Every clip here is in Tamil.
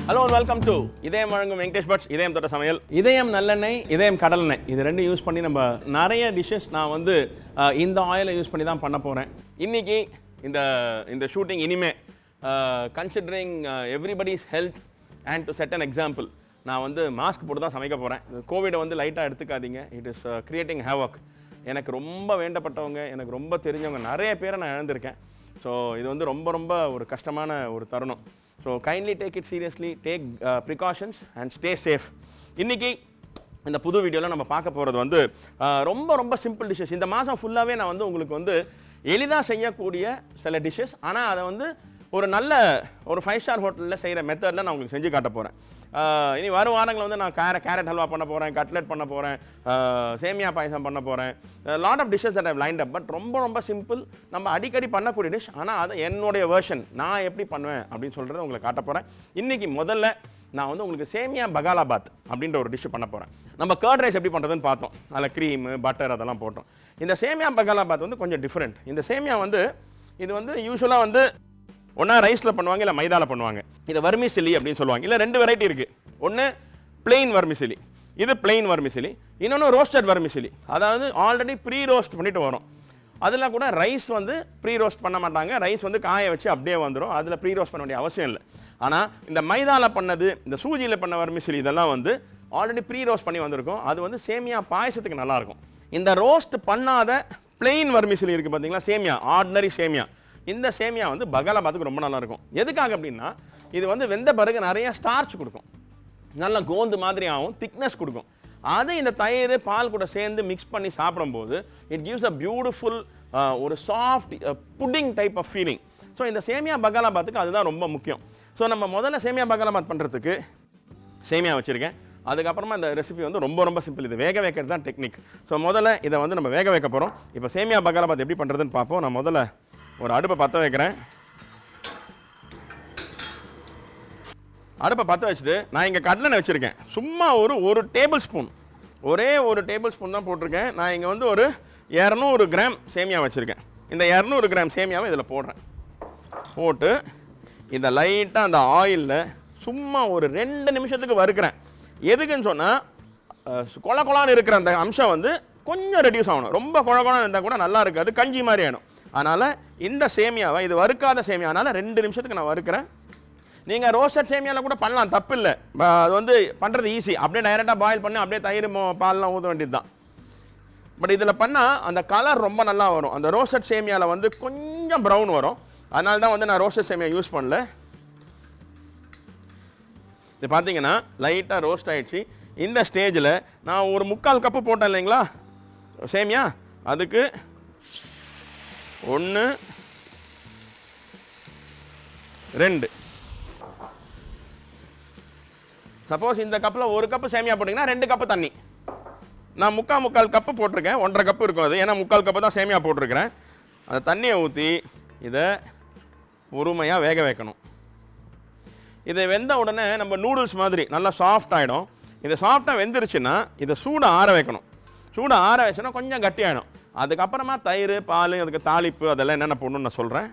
ஹலோ வெல்கம் டு இதயம் வழங்கும் வெங்கடேஷ் பட்ஸ் இதயம் தொட்ட சமையல் இதயம் நல்லெண்ணெய் இதயம் கடலெண்ணெய் இது ரெண்டும் யூஸ் பண்ணி நம்ம நிறைய டிஷ்ஷஸ் நான் வந்து அஹ், இந்த ஆயிலை யூஸ் பண்ணி தான் பண்ண போகிறேன் இன்னைக்கு இந்த இந்த ஷூட்டிங் இனிமே considering everybody's health and to set an example நான் வந்து மாஸ்க் போட்டு தான் சமைக்க போகிறேன் கோவிடை வந்து லைட்டாக எடுத்துக்காதீங்க இட் இஸ் கிரியேட்டிங் ஹேவக் எனக்கு ரொம்ப வேண்டப்பட்டவங்க எனக்கு ரொம்ப தெரிஞ்சவங்க நிறைய பேரை நான் இழந்திருக்கேன் ஸோ இது வந்து ரொம்ப ரொம்ப ஒரு கஷ்டமான ஒரு தருணம் so kindly take it seriously take precautions and stay safe இன்னைக்கு இந்த புது வீடியோவில் நம்ம பார்க்க போகிறது வந்து அஹ், ரொம்ப ரொம்ப சிம்பிள் டிஷ்ஷஸ் இந்த மாதம் ஃபுல்லாகவே நான் வந்து உங்களுக்கு வந்து எளிதாக செய்யக்கூடிய சில டிஷ்ஷஸ் ஆனால் அதை வந்து ஒரு நல்ல ஒரு ஃபைவ் ஸ்டார் ஹோட்டலில் செய்கிற மெத்தடில் நான் உங்களுக்கு செஞ்சு காட்ட போகிறேன் இனி வரும் வாரங்களில் வந்து நான் கேர கேரட் ஹல்வா பண்ண போகிறேன் கட்லெட் பண்ண போகிறேன் சேமியா பாயசம் பண்ண போகிறேன் lot of dishes that I lined up but ரொம்ப ரொம்ப சிம்பிள் நம்ம அடிக்கடி பண்ணக்கூடிய டிஷ் ஆனால் அது என்னுடைய வெர்ஷன் நான் எப்படி பண்ணுவேன் அப்படின்னு சொல்கிறத உங்களுக்கு காட்ட போகிறேன் இன்றைக்கி முதல்ல நான் வந்து உங்களுக்கு சேமியா பகாலாபாத் அப்படின்ற ஒரு டிஷ் பண்ண போகிறேன் நம்ம கர்ட் ரைஸ் எப்படி பண்ணுறதுன்னு பார்த்தோம் அதில் க்ரீம் பட்டர் அதெல்லாம் போட்டோம் இந்த சேமியா பகாலாபாத் வந்து கொஞ்சம் டிஃப்ரெண்ட் இந்த சேமியா வந்து இது வந்து யூஸ்வலாக வந்து ஒன்றா ரைஸில் பண்ணுவாங்க இல்லை மைதாவில் பண்ணுவாங்க இதை வர்மிசிலி அப்படின்னு சொல்லுவாங்க இல்லை ரெண்டு வெரைட்டி இருக்குது ஒன்று பிளெயின் வர்மிசிலி இது பிளெயின் வர்மிசிலி இன்னொன்று ரோஸ்டட் வர்மிசிலி அதாவது ஆல்ரெடி ப்ரீ ரோஸ்ட் பண்ணிட்டு வரும் அதில் கூட ரைஸ் வந்து ப்ரீ ரோஸ்ட் பண்ண மாட்டாங்க ரைஸ் வந்து காய வச்சு அப்படியே வந்துடும் அதில் ப்ரீ ரோஸ்ட் பண்ண வேண்டிய அவசியம் இல்லை ஆனால் இந்த மைதாவில் பண்ணது இந்த சூஜியில் பண்ண வர்மிசிலி இதெல்லாம் வந்து ஆல்ரெடி ப்ரீ ரோஸ்ட் பண்ணி வந்திருக்கும் அது வந்து சேமியா பாயசத்துக்கு நல்லாயிருக்கும் இந்த ரோஸ்ட் பண்ணாத பிளெயின் வர்மிசிலி இருக்குது பார்த்தீங்களா சேமியா ஆர்டினரி சேமியா இந்த சேமியா வந்து பகாலாபாத்துக்கு ரொம்ப நல்லா இருக்கும் எதுக்காக அப்படின்னா இது வந்து வெந்த பிறகு நிறைய ஸ்டார்ச் கொடுக்கும் நல்ல கோந்து மாதிரி ஆகும் திக்னஸ் கொடுக்கும் அதை இந்த தயிர் பால் கூட சேர்ந்து மிக்ஸ் பண்ணி சாப்பிடும்போது இட் கிவ்ஸ் அ பியூட்டிஃபுல் ஒரு soft pudding type of feeling so இந்த சேமியா பகாலாபாத்துக்கு அதுதான் ரொம்ப முக்கியம் ஸோ நம்ம முதல்ல சேமியா பகாலாபாத் பண்ணுறதுக்கு சேமியா வச்சுருக்கேன் அதுக்கப்புறமா இந்த ரெசிபி வந்து ரொம்ப ரொம்ப சிம்பிள் இது வேக வைக்கிறது தான் டெக்னிக் ஸோ முதல்ல இதை வந்து நம்ம வேக வைக்க போகிறோம் இப்போ சேமியா பகாலாபாத் எப்படி பண்ணுறதுன்னு பார்ப்போம் நான் முதல்ல ஒரு அடுப்பை பற்ற வைக்கிறேன் அடுப்பை பற்ற வச்சுட்டு நான் இங்கே கடலெண்ணெய் வச்சுருக்கேன் சும்மா ஒரு ஒரு டேபிள் ஸ்பூன் ஒரே ஒரு டேபிள் ஸ்பூன் தான் போட்டிருக்கேன் நான் இங்கே வந்து ஒரு இரநூறு கிராம் சேமியா வச்சுருக்கேன் இந்த இரநூறு கிராம் சேமியாவை இதில் போடுறேன் போட்டு இதை லைட்டாக அந்த ஆயிலில் சும்மா ஒரு ரெண்டு நிமிஷத்துக்கு வறுக்கிறேன் எதுக்குன்னு சொன்னால் கொல கொலான்னு இருக்கிற அந்த அம்சம் வந்து கொஞ்சம் ரெடியூஸ் ஆகணும் ரொம்ப கொல கொலான்னு இருந்தால் கூட நல்லா இருக்காது கஞ்சி மாதிரி ஆகிடும் அதனால் இந்த சேமியாவை இது வறுக்காத சேமியானால ரெண்டு நிமிஷத்துக்கு நான் வறுக்கிறேன் நீங்கள் ரோஸ்டட் சேமியாவில் கூட பண்ணலாம் தப்பு இல்லை அது வந்து பண்ணுறது ஈஸி அப்படியே டைரெக்டாக பாயில் பண்ணி அப்படியே தயிர் மோ பால்லாம் ஊற்ற வேண்டியது தான் பட் இதில் பண்ணால் அந்த கலர் ரொம்ப நல்லா வரும் அந்த ரோஸ்டட் சேமியாவில் வந்து கொஞ்சம் ப்ரௌன் வரும் அதனால தான் வந்து நான் ரோஸ்டட் சேமியா யூஸ் பண்ணல இது பார்த்தீங்கன்னா லைட்டாக ரோஸ்ட் ஆயிடுச்சு இந்த ஸ்டேஜில் நான் ஒரு முக்கால் கப்பு போட்டேன் இல்லைங்களா சேமியா அதுக்கு ஒன்று ரெண்டு சப்போஸ் இந்த கப்பில் ஒரு கப்பு சேமியா போட்டிங்கன்னா ரெண்டு கப்பு தண்ணி நான் முக்கால் முக்கால் கப்பு போட்டிருக்கேன் ஒன்றரை கப்பு இருக்கும் அது ஏன்னா முக்கால் கப்பு தான் சேமியா போட்டிருக்கிறேன் அந்த தண்ணியை ஊற்றி இதை பொறுமையாக வேக வைக்கணும் இதை வெந்த உடனே நம்ம நூடுல்ஸ் மாதிரி நல்லா சாஃப்ட் ஆகிடும் இது சாஃப்டாக வெந்துருச்சுன்னா இதை சூடை ஆற வைக்கணும் சூடை ஆற வச்சுன்னா கொஞ்சம் கட்டியாயிடும் அதுக்கப்புறமா தயிர் பால் அதுக்கு தாளிப்பு அதெல்லாம் என்னென்ன போடணும்னு நான் சொல்கிறேன்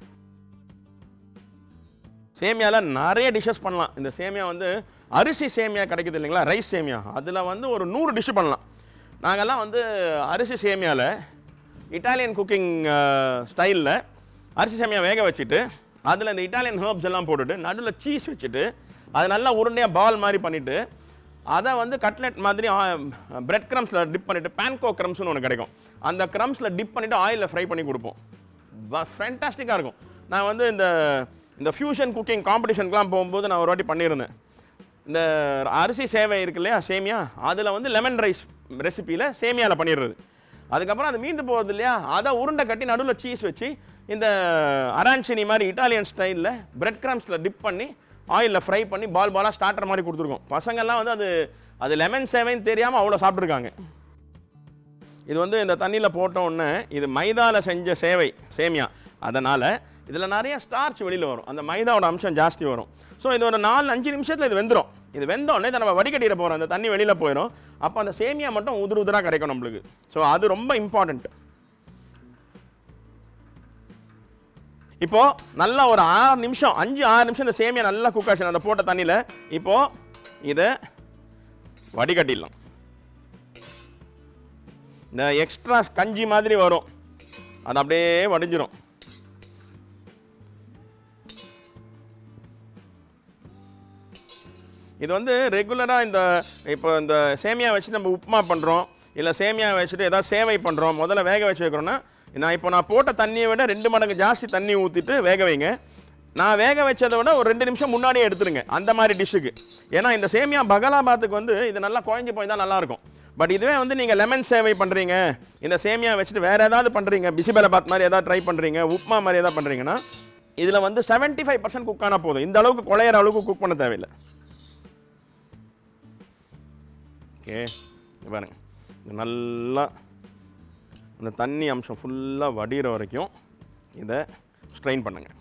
சேமியாவில் நிறைய டிஷ்ஷஸ் பண்ணலாம் இந்த சேமியா வந்து அரிசி சேமியா கிடைக்குது இல்லைங்களா ரைஸ் சேமியா அதில் வந்து ஒரு நூறு டிஷ் பண்ணலாம் நாங்கள்லாம் வந்து அரிசி சேமியாவில் இட்டாலியன் குக்கிங் ஸ்டைலில் அரிசி சேமியா வேக வச்சுட்டு அதில் இந்த இட்டாலியன் ஹர்ப்ஸ் எல்லாம் போட்டுட்டு நடுவில் சீஸ் வச்சுட்டு அதை நல்லா உருண்டையாக பால் மாதிரி பண்ணிவிட்டு அதை வந்து கட்லெட் மாதிரி பிரெட் க்ரம்ஸில் டிப் பண்ணிவிட்டு பேன்கோ க்ரம்ஸ்னு ஒன்று கிடைக்கும் அந்த க்ரம்ஸில் டிப் பண்ணிவிட்டு ஆயிலில் ஃப்ரை பண்ணி கொடுப்போம் ஃபேண்டாஸ்டிக்காக இருக்கும் நான் வந்து இந்த இந்த ஃபியூஷன் குக்கிங் காம்படிஷனுக்குலாம் போகும்போது நான் ஒரு வாட்டி பண்ணியிருந்தேன் இந்த அரிசி சேவை இருக்கு இல்லையா சேமியா அதில் வந்து லெமன் ரைஸ் ரெசிப்பியில் சேமியாவில் பண்ணிடுறது அதுக்கப்புறம் அது மீந்து போகிறது இல்லையா அதை உருண்டை கட்டி நடுவில் சீஸ் வச்சு இந்த அரான்சினி மாதிரி இட்டாலியன் ஸ்டைலில் பிரெட் கிராம்ஸில் டிப் பண்ணி ஆயிலில் ஃப்ரை பண்ணி பால் பாலாக ஸ்டார்டர் மாதிரி கொடுத்துருக்கோம் பசங்கள்லாம் வந்து அது அது லெமன் சேவைன்னு தெரியாமல் அவ்வளோ சாப்பிட்ருக்காங்க இது வந்து இந்த தண்ணியில் போட்ட உடனே இது மைதாவில் செஞ்ச சேவை சேமியா அதனால் இதில் நிறைய ஸ்டார்ச் வெளியில் வரும் அந்த மைதாவோட அம்சம் ஜாஸ்தி வரும் ஸோ இது ஒரு நாலு அஞ்சு நிமிஷத்தில் இது வெந்துடும் இது வெந்த உடனே இதை நம்ம வடிகட்டிட போகிறோம் அந்த தண்ணி வெளியில் போயிடும் அப்போ அந்த சேமியா மட்டும் உதிர் உதிராக கிடைக்கும் நம்மளுக்கு ஸோ அது ரொம்ப இம்பார்ட்டண்ட் இப்போ நல்லா ஒரு ஆறு நிமிஷம் அஞ்சு ஆறு நிமிஷம் இந்த சேமியா நல்லா குக் ஆச்சு அந்த போட்ட தண்ணியில் இப்போ இதை வடிகட்டிடலாம் இந்த எக்ஸ்ட்ரா கஞ்சி மாதிரி வரும் அது அப்படியே வடிஞ்சிரும் இது வந்து ரெகுலராக இந்த இப்போ இந்த சேமியா வச்சு நம்ம உப்புமா பண்ணுறோம் இல்லை சேமியா வச்சுட்டு ஏதாவது சேவை பண்ணுறோம் முதல்ல வேக வச்சு வைக்கிறோன்னா நான் இப்போ நான் போட்ட தண்ணியை விட ரெண்டு மடங்கு ஜாஸ்தி தண்ணி ஊற்றிட்டு வேக வைங்க நான் வேக வச்சதை விட ஒரு ரெண்டு நிமிஷம் முன்னாடியே எடுத்துருங்க அந்த மாதிரி டிஷ்ஷுக்கு ஏன்னா இந்த சேமியா பகலாபாத்துக்கு வந்து இது நல்லா குழஞ்சி போய் தான் நல்லாயிருக்கும் பட் இதுவே வந்து நீங்கள் லெமன் சேவை பண்ணுறீங்க இந்த சேமியா வச்சுட்டு வேறு ஏதாவது பண்ணுறீங்க பிசிபெலபாத் மாதிரி ஏதாவது ட்ரை பண்ணுறீங்க உப்புமா மாதிரி ஏதாவது பண்ணுறீங்கன்னா இதில் வந்து 75% ஃபைவ் பர்சன்ட் குக் ஆனால் போதும் இந்த அளவுக்கு குழையிற அளவுக்கு குக் பண்ண தேவையில்லை ஓகே இங்க பாருங்க இது நல்லா அந்த தண்ணி அம்சம் ஃபுல்லாக வடிகிற வரைக்கும் இதை ஸ்ட்ரெயின் பண்ணுங்க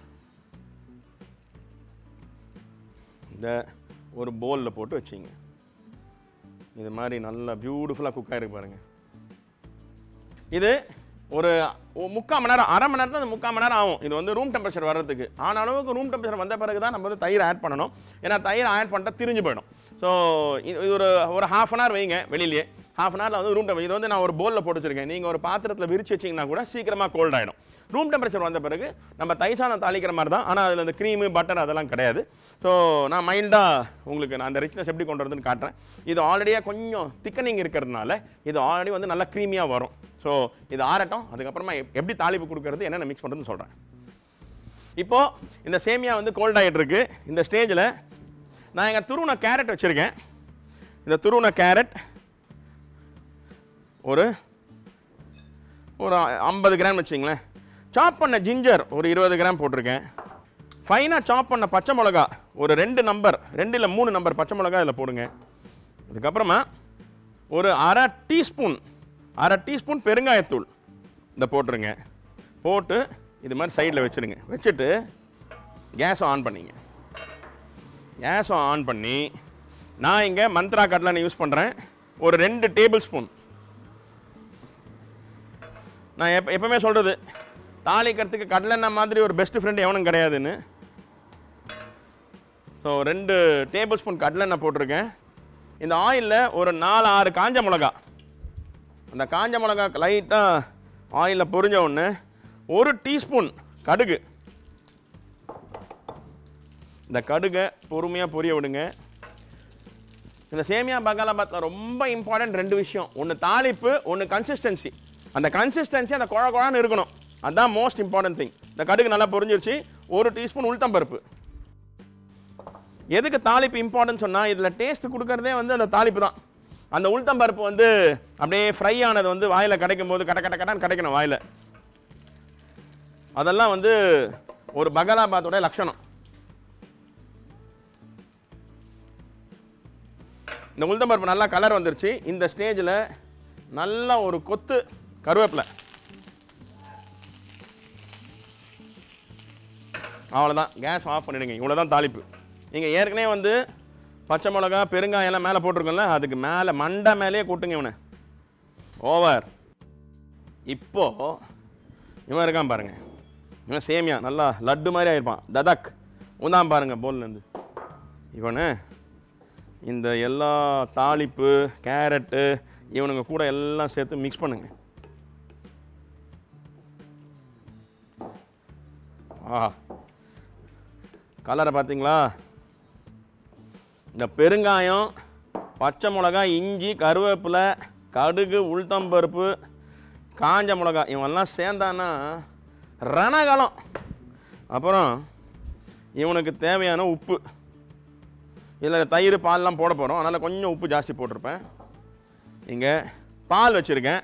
இதை ஒரு பவுலில் போட்டு வச்சிங்க இது மாதிரி நல்லா பியூட்டிஃபுல்லாக குக் ஆகிருக்கு பாருங்க இது ஒரு ஒ- முக்கால் மணி நேரம் அரை மணி நேரம் தான் முக்கால் மணி நேரம் ஆகும் இது வந்து ரூம் டெம்பரேச்சர் வர்றதுக்கு ஆன அளவுக்கு ரூம் டெம்பரேச்சர் வந்த பிறகு தான் நம்ம வந்து தயிர் ஆட் பண்ணணும் ஏன்னா தயிர் ஆட் பண்ணிட்டா திரிஞ்சு போயிடும் ஸோ இது இது ஒரு ஒரு ஹாஃப் அன் ஹவர் வைங்க வெளியிலேயே ஹாஃப் அன் ஹவரில் வந்து ரூம் டெம்பரேச்சர் இது வந்து நான் ஒரு பவுலில் போட்டு வச்சிருக்கேன் நீங்கள் ஒரு பாத்திரத்தில் விரிச்சு வச்சிங்கன்னா கூட சீக்கிரமாக கோல்ட் ஆகிடும் ரூம் டெம்பரேச்சர் வந்த பிறகு நம்ம தயிர் சாதம் தாளிக்கிற மாதிரி தான் ஆனால் அதில் இந்த க்ரீமு பட்டர் அதெல்லாம் கிடையாது ஸோ நான் மைல்டாக உங்களுக்கு நான் அந்த ரிச்னஸ் எப்படி கொண்டு வரதுன்னு காட்டுறேன் இது ஆல்ரெடியாக கொஞ்சம் திக்கனிங் இருக்கிறதுனால இது ஆல்ரெடி வந்து நல்லா க்ரீமியாக வரும் ஸோ இது ஆறட்டும் அதுக்கப்புறமா எப்- எப்படி தாளிப்பு கொடுக்கறது என்னென்ன மிக்ஸ் பண்ணுறதுன்னு சொல்கிறேன் இப்போது இந்த சேமியா வந்து கோல்ட் ஆகிட்டு இருக்கு இந்த ஸ்டேஜில் நான் எங்கள் துருவன கேரட் வச்சுருக்கேன் இந்த துருவன கேரட் ஒரு ஒரு ஐம்பது கிராம் வச்சிங்களேன் சாப் பண்ண ஜிஞ்சர் ஒரு இருபது கிராம் போட்டிருக்கேன் ஃபைனாக சாப் பண்ண பச்சை மிளகா ஒரு ரெண்டு நம்பர் ரெண்டு இல்லை மூணு நம்பர் பச்சை மிளகா இதில் போடுங்க அதுக்கப்புறமா ஒரு அரை டீஸ்பூன் அரை டீஸ்பூன் பெருங்காயத்தூள் இந்த போட்டுருங்க போட்டு இது மாதிரி சைடில் வச்சுருங்க வச்சுட்டு கேஸை ஆன் பண்ணிங்க கேஸை ஆன் பண்ணி நான் இங்கே மந்த்ரா கடலை யூஸ் பண்ணுறேன் ஒரு ரெண்டு டேபிள் ஸ்பூன் நான் எப்போ எப்பவுமே சொல்கிறது தாளிக்கிறதுக்கு கடலெண்ணெய் மாதிரி ஒரு பெஸ்ட் ஃப்ரெண்ட் எவனும் கிடையாதுன்னு ஸோ ரெண்டு டேபிள் ஸ்பூன் கடலெண்ணெய் போட்டிருக்கேன் இந்த ஆயிலில் ஒரு நாலு ஆறு காஞ்ச மிளகா அந்த காஞ்ச மிளகா லைட்டாக ஆயிலில் பொரிஞ்ச உடனே ஒரு டீஸ்பூன் கடுகு இந்த கடுகை பொறுமையாக பொரிய விடுங்க இந்த சேமியா பகாலாபாத்தில் ரொம்ப இம்பார்ட்டன்ட் ரெண்டு விஷயம் ஒன்று தாளிப்பு ஒன்று கன்சிஸ்டன்சி அந்த கன்சிஸ்டன்சி அந்த குழ குழான்னு இருக்கணும் அதுதான் மோஸ்ட் இம்பார்ட்டன்ட் திங் இந்த கடுகு நல்லா பொரிஞ்சிருச்சு ஒரு டீஸ்பூன் உளுத்தம்பருப்பு எதுக்கு தாளிப்பு இம்பார்ட்டன்ட் சொன்னால் இதில் டேஸ்ட் கொடுக்கறதே வந்து அந்த தாளிப்பு தான் அந்த உளுத்தம்பருப்பு வந்து அப்படியே ஃப்ரை ஆனது வந்து வாயில் கிடைக்கும் போது கட கட கடன்னு கிடைக்கணும் வாயில் அதெல்லாம் வந்து ஒரு பகலாபாத்தோட லட்சணம் இந்த உளுத்தம்பருப்பு நல்லா கலர் வந்துருச்சு இந்த ஸ்டேஜில் நல்லா ஒரு கொத்து கருவேப்பிலை அவ்வளோதான் கேஸ் ஆஃப் பண்ணிடுங்க இவ்வளோ தான் தாளிப்பு நீங்கள் ஏற்கனவே வந்து பச்சை மிளகா பெருங்காயம் எல்லாம் மேலே போட்டிருக்கோம்ல அதுக்கு மேலே மண்டை மேலேயே கூட்டுங்க இவனை ஓவர் இப்போ இவன் இருக்கான் பாருங்க இவன் சேமியா நல்லா லட்டு மாதிரி ஆயிருப்பான் ததக் உந்தான் பாருங்க போல்லேருந்து இவனு இந்த எல்லா தாளிப்பு கேரட்டு இவனுங்க கூட எல்லாம் சேர்த்து மிக்ஸ் பண்ணுங்க ஆ கலரை பார்த்தீங்களா இந்த பெருங்காயம் பச்சை மிளகாய் இஞ்சி கருவேப்பிலை கடுகு உளுத்தம்பருப்பு காஞ்ச மிளகாய் இவன்லாம் சேர்ந்தான்னா ரணகலம் அப்புறம் இவனுக்கு தேவையான உப்பு இதில் தயிர் பால்லாம் போட போகிறோம் அதனால் கொஞ்சம் உப்பு ஜாஸ்தி போட்டிருப்பேன் இங்கே பால் வச்சுருக்கேன்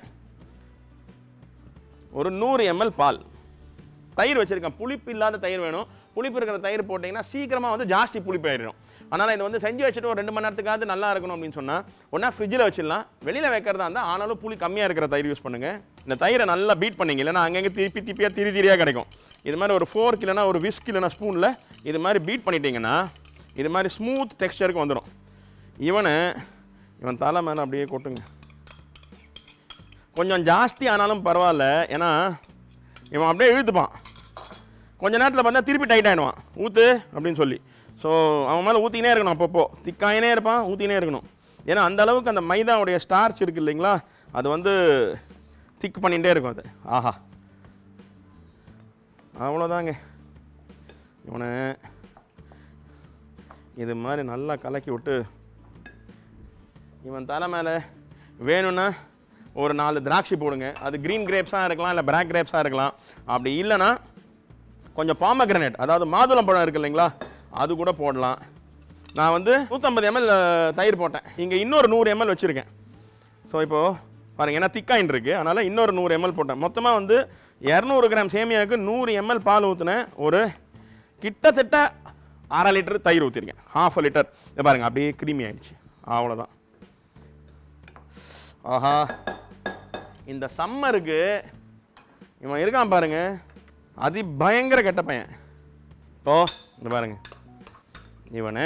ஒரு நூறு எம்எல் பால் தயிர் வச்சுருக்கேன் புளிப்பு இல்லாத தயிர் வேணும் புளிப்பு இருக்கிற தயிர் போட்டிங்கன்னா சீக்கிரமாக வந்து ஜாஸ்தி புளிப்பு ஆயிடும் அதனால் இதை வந்து செஞ்சு வச்சுட்டு ஒரு ரெண்டு மணி நேரத்துக்காவது நல்லா இருக்கணும் அப்படின்னு சொன்னால் ஒன்றா ஃப்ரிட்ஜில் வச்சிடலாம் வெளியில் வைக்கிறதா இருந்தால் ஆனாலும் புளி கம்மியாக இருக்கிற தயிர் யூஸ் பண்ணுங்கள் இந்த தயிரை நல்லா பீட் பண்ணீங்க இல்லைன்னா அங்கங்கே திருப்பி திருப்பியாக திரி திரியாக கிடைக்கும் இது மாதிரி ஒரு ஃபோர்க் இல்லைன்னா ஒரு விஸ்க் இல்லைன்னா ஸ்பூனில் இது மாதிரி பீட் பண்ணிட்டீங்கன்னா இது மாதிரி ஸ்மூத் டெக்ஸ்டருக்கு வந்துடும் இவனை இவன் தலை மேலே அப்படியே கொட்டுங்க கொஞ்சம் ஜாஸ்தி ஆனாலும் பரவாயில்ல ஏன்னா இவன் அப்படியே இழுத்துப்பான் கொஞ்ச நேரத்தில் பார்த்தா திருப்பி டைட் ஆகிடுவான் ஊற்று அப்படின்னு சொல்லி ஸோ அவன் மேலே ஊற்றினே இருக்கணும் அப்பப்போ திக்காயினே இருப்பான் ஊற்றினே இருக்கணும் ஏன்னா அந்த அளவுக்கு அந்த மைதாவுடைய ஸ்டார்ச் இருக்கு இல்லைங்களா அது வந்து திக் பண்ணிகிட்டே இருக்கும் அது ஆஹா அவ்வளோதாங்க இவனை இது மாதிரி நல்லா கலக்கி விட்டு இவன் தலை மேலே வேணும்னா ஒரு நாலு திராட்சை போடுங்க அது க்ரீன் கிரேப்ஸாக இருக்கலாம் இல்லை பிளாக் கிரேப்ஸாக இருக்கலாம் அப்படி இல்லைன்னா கொஞ்சம் பாமக்ரனேட் அதாவது மாதுளம் பழம் இருக்கு இல்லைங்களா அது கூட போடலாம் நான் வந்து நூற்றம்பது எம்எல் தயிர் போட்டேன் இங்கே இன்னொரு நூறு எம்எல் வச்சுருக்கேன் ஸோ இப்போது பாருங்க ஏன்னா திக்காயின் இருக்கு அதனால் இன்னொரு நூறு எம்எல் போட்டேன் மொத்தமாக வந்து இரநூறு கிராம் சேமியாவுக்கு நூறு எம்எல் பால் ஊற்றினேன் ஒரு கிட்டத்தட்ட அரை லிட்டர் தயிர் ஊற்றிருக்கேன் ஹாஃப் லிட்டர் இதை பாருங்க அப்படியே கிருமி ஆயிடுச்சு அவ்வளோதான் ஆஹா இந்த சம்மருக்கு இவன் இருக்கான் பாருங்க அதி பயங்கர கெட்ட பையன் ஓ இந்த பாருங்க இவனை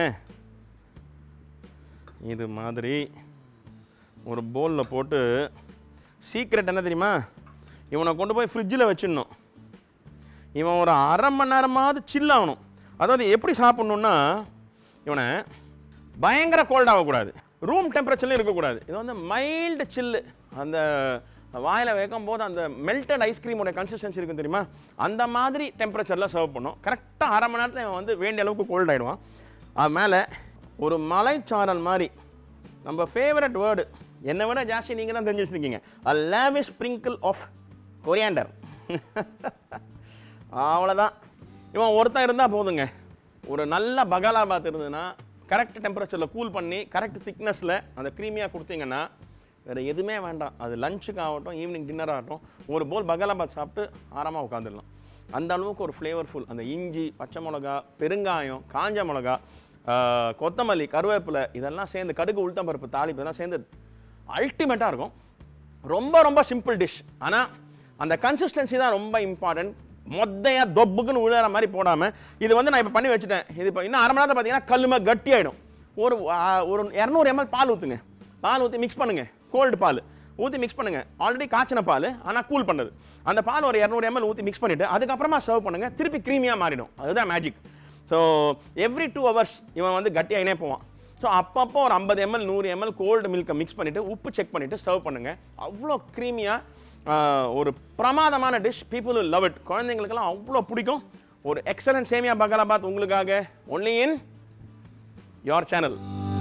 இது மாதிரி ஒரு பவுலில் போட்டு சீக்ரெட் என்ன தெரியுமா இவனை கொண்டு போய் ஃப்ரிட்ஜில் வச்சிடணும் இவன் ஒரு அரை மணி நேரமாவது chill ஆகணும் அதாவது எப்படி சாப்பிட்ணுன்னா இவனை பயங்கர கோல்ட் ஆகக்கூடாது ரூம் டெம்பரேச்சர்லையும் இருக்கக்கூடாது இது வந்து மைல்டு சில்லு அந்த வாயில் வைக்கும் போது அந்த மெல்டட் ஐஸ்கிரீமோட கன்சிஸ்டன்சி இருக்கும் தெரியுமா அந்த மாதிரி டெம்பரேச்சரில் சர்வ் பண்ணும் கரெக்டாக அரை மணி நேரத்தில் இவன் வந்து வேண்டிய அளவுக்கு கோல்ட் ஆகிடுவான் அது மேலே ஒரு மலைச்சாரல் மாதிரி நம்ம ஃபேவரட் வேர்டு என்னை விட ஜாஸ்தி நீங்கள் தான் தெரிஞ்சு வச்சுருக்கீங்க a lavish sprinkle of coriander அவ்வளோதான் இவன் ஒருத்தன் இருந்தால் போதுங்க ஒரு நல்ல பகாலாபாத் இருந்ததுன்னா கரெக்ட் டெம்பரேச்சரில் கூல் பண்ணி கரெக்ட் திக்னஸில் அந்த க்ரீமியாக கொடுத்தீங்கன்னா வேறு எதுவுமே வேண்டாம் அது லஞ்சுக்கு ஆகட்டும் ஈவினிங் டின்னர் ஆகட்டும் ஒரு போல் பகாலாபாத் சாப்பிட்டு ஆறாமல் உட்காந்துடலாம் அந்த அளவுக்கு ஒரு ஃப்ளேவர்ஃபுல் அந்த இஞ்சி பச்சை மிளகா பெருங்காயம் காஞ்ச மிளகா ஆஹ், கொத்தமல்லி கருவேப்பிலை இதெல்லாம் சேர்ந்து கடுகு உளுத்தம்பருப்பு தாளிப்பு இதெல்லாம் சேர்ந்து அல்டிமேட்டாக இருக்கும் ரொம்ப ரொம்ப சிம்பிள் டிஷ் ஆனால் அந்த கன்சிஸ்டன்சி தான் ரொம்ப இம்பார்ட்டன்ட் மொத்தையாக தொப்புக்குன்னு விழுற மாதிரி போடாமல் இது வந்து நான் இப்போ பண்ணி வச்சுட்டேன் இது இப்போ இன்னும் அரை மணி நேரத்தில் பார்த்தீங்கன்னா கல்லுமா கட்டி ஆகிடும் ஒரு ஆ, ஒரு இரநூறு எம்எல் பால் ஊற்றுங்க பால் ஊற்றி மிக்ஸ் பண்ணுங்க கோல்டு பால் ஊற்றி மிக்ஸ் பண்ணுங்க ஆல்ரெடி காய்ச்சின பால் ஆனால் கூல் பண்ணது அந்த பால் ஒரு இரநூறு எம்எல் ஊற்றி மிக்ஸ் பண்ணிவிட்டு அதுக்கப்புறமா சர்வ் பண்ணுங்க திருப்பி க்ரீமியாக மாறிடும் அதுதான் magic so every two hours இவன் வந்து கட்டியாகினே போவான் ஸோ அப்பப்போ ஒரு ஐம்பது எம்எல் நூறு எம்எல் கோல்டு மில்கை மிக்ஸ் பண்ணிவிட்டு உப்பு செக் பண்ணிவிட்டு சர்வ் பண்ணுங்கள் அவ்வளோ க்ரீமியாக ஒரு பிரமாதமான டிஷ் பீப்புள் லவ் இட் குழந்தைங்களுக்கெல்லாம் அவ்வளோ பிடிக்கும் ஒரு எக்ஸலன்ட் சேமியா பகலாபாத் உங்களுக்காக ஒன்லி இன் யோர் சேனல்